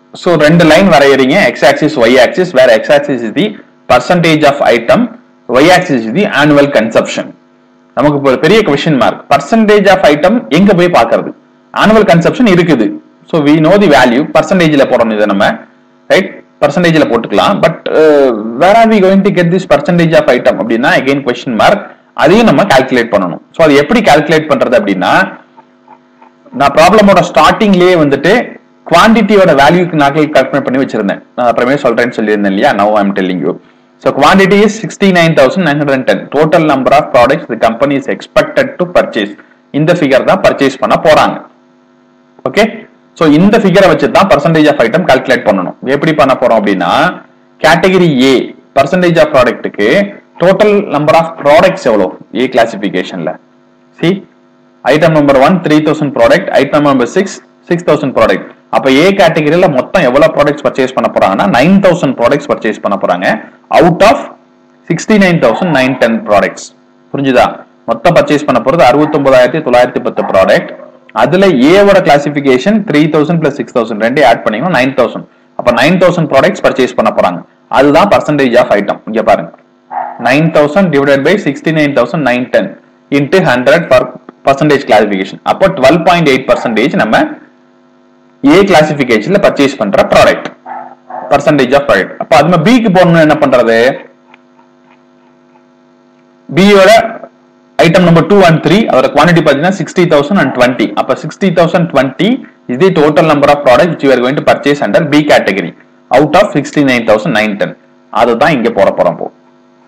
So ரெண்டு line வரையறீங்க X axis Y axis வேற X axis is the percentage of item Y axis is the annual consumption நமக்கு இப்போ ஒரு பெரிய question mark percentage of item எங்க போய் பார்க்கறது ஆனுவல் கன்சப்ஷன் இருக்குது so we know the value பர்சன்டேஜ்ல போடணும் இதை நம்ம ரைட் பர்சன்டேஜ்ல போட்டுக்கலாம் but where are we going to get this percentage of item அப்படின்னா அகைன் கொஸ்டின் மார்க் அதையும் நம்ம கால்குலேட் பண்ணணும் ஸோ அது எப்படி கால்குலேட் பண்றது அப்படின்னா நான் ப்ராப்ளமோட ஸ்டார்டிங்லயே வந்துட்டு குவான்டிட்டியோட வேல்யூக்கு நான் கால்குலேட் பண்ணி வச்சிருந்தேன் நான் அப்புறமே சொல்றேன்னு சொல்லியிருந்தேன் இல்லையா now I'm telling you so quantity is sixty nine thousand nine hundred ten total number of products the company is expected to purchase இந்த ஃபிகர் தான் பர்ச்சேஸ் பண்ண போறாங்க ஓகே ஸோ இந்த ஃபிகரை வச்சு தான் பர்சன்டேஜ் ஆஃப் ஐட்டம் கால்குலேட் பண்ணணும் எப்படி பண்ண போறோம் அப்படின்னா கேட்டகரி ஏ பர்சன்டேஜ் ஆஃப் ப்ராடக்ட்டுக்கு டோட்டல் நம்பர் ஆஃப் ப்ராடக்ட்ஸ் எவ்வளோ ஏ கிளாசிபிகேஷன்ல C item number one three thousand product item number six six thousand product அப்ப ஏ கேட்டகரியில மொத்தம் எவ்வளவு ப்ராடக்ட்ஸ் பர்ச்சேஸ் பண்ண போறாங்கன்னா நைன் தௌசண்ட் ப்ராடக்ட்ஸ் பர்ச்சேஸ் பண்ண போறாங்க out of sixty nine thousand nine ten products புரிஞ்சுதா மொத்தம் பர்ச்சேஸ் பண்ண போறது அறுபத்தொன்பதாயிரத்தி தொள்ளாயிரத்தி பத்து ப்ராடக்ட் அதுல ஏவோட classification three thousand plus six thousand ரெண்டே ஆட் பண்ணீங்கன்னா நைன் தௌசண்ட் அப்ப நைன் தௌசண்ட் ப்ராடக்ட்ஸ் பர்ச்சேஸ் பண்ண போறாங்க அதுதான் பர்சன்டேஜ் ஆஃப் ஐட்டம் இங்க பாருங்க nine thousand divided by sixty nine thousand nine ten into hundred per percentage classification அப்போ டுவெல் பாயிண்ட் எயிட் பர்சன்டேஜ் நம்ம ஏ கிளாசிபிகேஷன்ல பர்ச்சேஸ் பண்ற ப்ராடக்ட் பர்சன்டேஜ் ஆஃப் ப்ராடக்ட் அப்ப அது மாதிரி பிக்கு போடணும் என்ன பண்றது பியோட item number two and three அதோட குவான்டிட்டி பார்த்தீங்கன்னா சிக்ஸ்டி தௌசண்ட் அண்ட் டுவெண்ட்டி அப்ப sixty thousand twenty is the total number of product which you are going to purchase under B category out of sixty nine thousand nine ten அதுதான் இங்க போட போறோம் போ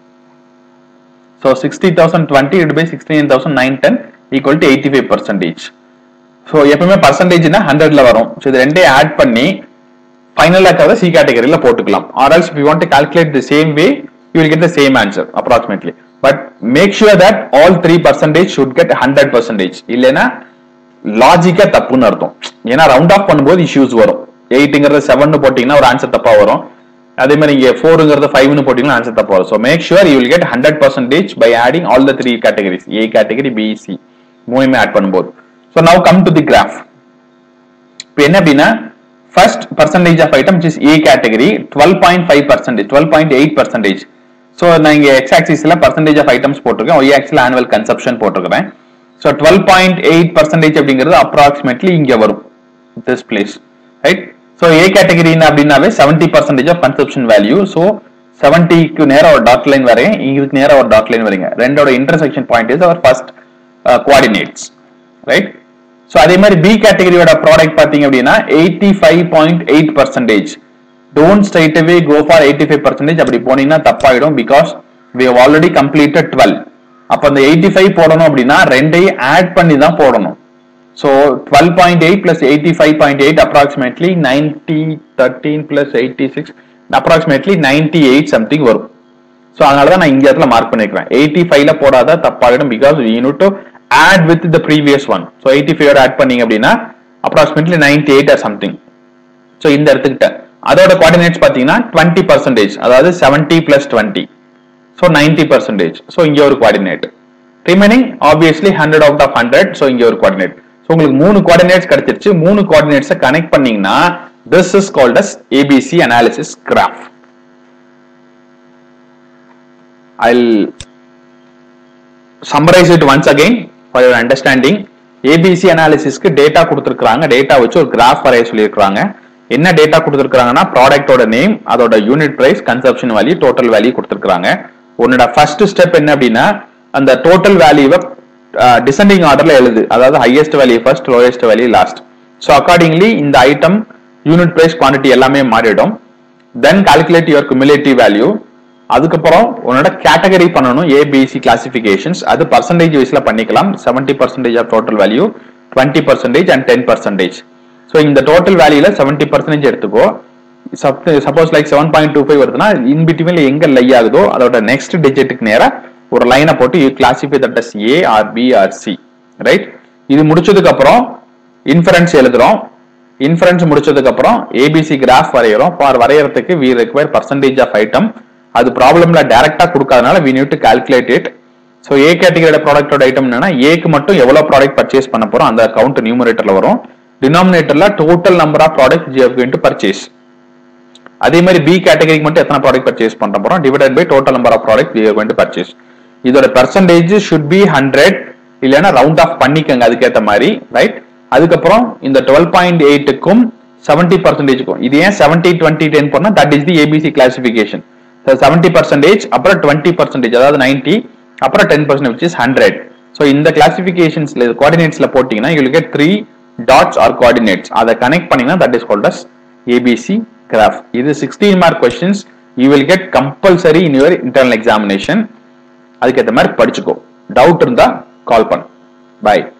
so sixty thousand twenty by sixty nine thousand nine ten equal to eighty five percentage so எப்பவுமே பர்சன்டேஜ்னா ஹண்ட்ரட்ல வரும் so இது ரெண்டே ஆட் பண்ணி ஃபைனலாக இருக்கிறத சி கேட்டகரியில போட்டுக்கலாம் or else you want to calculate the same way you will get the same answer approximately but make sure that all three percentage should get hundred percentage இல்லைன்னா லாஜிக்கா தப்புன்னு அர்த்தம் ஏன்னா ரவுண்ட் ஆஃப் பண்ணும்போது இஷ்யூஸ் வரும் எயிட்டுங்கிறது seven போட்டீங்கன்னா ஒரு answer தப்பா வரும் அதே மாதிரி இங்க ஃபோருங்கிறது ஃபைவ்னு போட்டீங்கன்னா ஆன்சர் தப்பா வரும் so make sure you will get hundred percentage by adding all the three categories A category B C மூணுமே ஆட் பண்ணும்போது so now come to the graph இப்போ என்ன அப்படின்னா first percentage of item is A category twelve point five percentage twelve point eight percentage so நான் இங்கே X ஆக்சிஸ்ல percentage of items போட்டிருக்கேன் Y ஆக்சில் ஆனுவல் கன்சப்ஷன் போட்டிருக்கிறேன் so twelve point eight percentage அப்படிங்கிறது அப்ராக்சிமேட்லி இங்கே வரும் this place right so A கேட்டகரின்னு அப்படின்னாவே seventy percentage of consumption value so செவன்டிக்கு நேரம் ஒரு டாட் லைன் வரையும் இதுக்கு நேரம் ஒரு டாட் லைன் வரீங்க ரெண்டோட intersection point is our first coordinates right so அதே மாதிரி பி கேட்டகரியோட ப்ராடக்ட் பார்த்தீங்க அப்படின்னா eighty five point eight percentage don't straight away go for eighty five percentage அப்படி போனீங்கன்னா தப்பாயிடும் because we have already completed twelve அப்போ அந்த எயிட்டி ஃபைவ் போடணும் அப்படின்னா ரெண்டையும் ஆட் பண்ணி தான் போடணும் so twelve point eight plus eighty five point eight approximately ninety thirteen plus eighty six approximately ninety eight something வரும் ஸோ அதனால தான் நான் இந்த இடத்துல மார்க் பண்ணிருக்கேன் எயிட்டி ஃபைவ்ல போடாத தப்பாகிடும் because you need to add with the previous one so eighty five add பண்ணீங்க அப்படின்னா approximately ninety eight or something so இந்த இடத்துக்கிட்ட அதோட கோஆர்டினேட்ஸ் பார்த்தீங்கன்னா டுவெண்ட்டி பர்சன்டேஜ் அதாவது seventy plus twenty so ninety percentage so இங்கே ஒரு coordinate remaining obviously hundred out of hundred so இங்கே ஒரு கோஆர்டினேட் ஸோ உங்களுக்கு மூணு கோஆர்டினேட்ஸ் கிடைச்சிருச்சு மூணு கோஆர்டினேட்ஸை கனெக்ட் பண்ணீங்கன்னா this is called as ABC analysis graph I'll summarize it once again for your understanding. ABC அனாலிசிஸ்க்கு டேட்டா கொடுத்துருக்காங்க டேட்டா வச்சு ஒரு கிராஃப் வரைய சொல்லியிருக்காங்க என்ன டேட்டா கொடுத்துருக்காங்கன்னா ப்ராடக்டோட நேம் அதோட unit price consumption value total value கொடுத்துருக்காங்க உன்னோட ஃபர்ஸ்ட் ஸ்டெப் என்ன அப்படின்னா அந்த டோட்டல் வேல்யூவை டிசெண்டிங் ஆர்டர்ல எழுது அதாவது highest value first lowest value last so accordingly இந்த ஐட்டம் யூனிட் பிரைஸ் குவான்டிட்டி எல்லாமே மாறிடும் then calculate your cumulative value அதுக்கப்புறம் உன்னோட கேட்டகரி பண்ணணும் ஏபிசி கிளாசிபிகேஷன்ஸ் அது பர்சன்டேஜ் வைஸ்ல பண்ணிக்கலாம் seventy percentage of total value twenty percentage and ten percentage so இந்த டோட்டல் வேல்யூல செவன்டி பர்சன்டேஜ் எடுத்துக்கோ suppose like seven point two five வருதுன்னா இன் பிட்வீன்ல எங்க லை ஆகுதோ அதோட நெக்ஸ்ட் டிஜிட்டுக்கு நேரா ஒரு லைனை போட்டு you classify that as A or B or C right இது முடிச்சதுக்கு அப்புறம் இன்ஃபரன்ஸ் எழுதுறோம் இன்ஃபரன்ஸ் முடிச்சதுக்கு அப்புறம் ஏபிசி கிராஃப் வரைகிறோம் ஃபார் வரையறதுக்கு we require percentage of item அது ப்ராப்ளம்ல டைரக்டா கொடுக்காதனால we need to calculate it so A கேட்டகரியோட ப்ராடக்டோட ஐட்டம் என்னன்னா ஏக்கு மட்டும் எவ்வளவு ப்ராடக்ட் பர்ச்சேஸ் பண்ண போறோம் அந்த கவுண்ட் நியூமரேட்டர்ல வரும் டினாமினேட்டர்ல total number of product you going to purchase அதே மாதிரி பி கேட்டகரிக்கு மட்டும் எத்தனை ப்ராடக்ட் பர்ச்சேஸ் பண்ற போறோம் divided by total number of product you going to purchase இதோட பெர்சன்டேஜ் ஷுட் பி ஹண்ட்ரட் இல்லைன்னா ரவுண்ட் ஆஃப் பண்ணிக்கங்க அதுக்கேற்ற மாதிரி ரைட் அதுக்கப்புறம் இந்த டுவெல் பாயிண்ட் எயிட்டுக்கும் செவன்டி பர்சன்டேஜ்க்கும் இது ஏன் செவன்டி டுவெண்ட்டி டென் பண்ணா that is the ABC classification seventy percentage அப்புறம் டுவெண்ட்டி பர்சன்டேஜ் அதாவது நைன்டி அப்புறம் ten percent which is hundred so இந்த கிளாசிபிகேஷன்ஸ்ல கோஆர்டினேட்ஸ்ல போட்டீங்கன்னா you get three dots or coordinates அதை கனெக்ட் பண்ணீங்கன்னா that is called as ABC graph இது sixteen mark questions you will get compulsory in your internal examination அதுக்கேற்ற மாதிரி படிச்சுக்கோ டவுட் இருந்தா கால் பண்ணு பாய்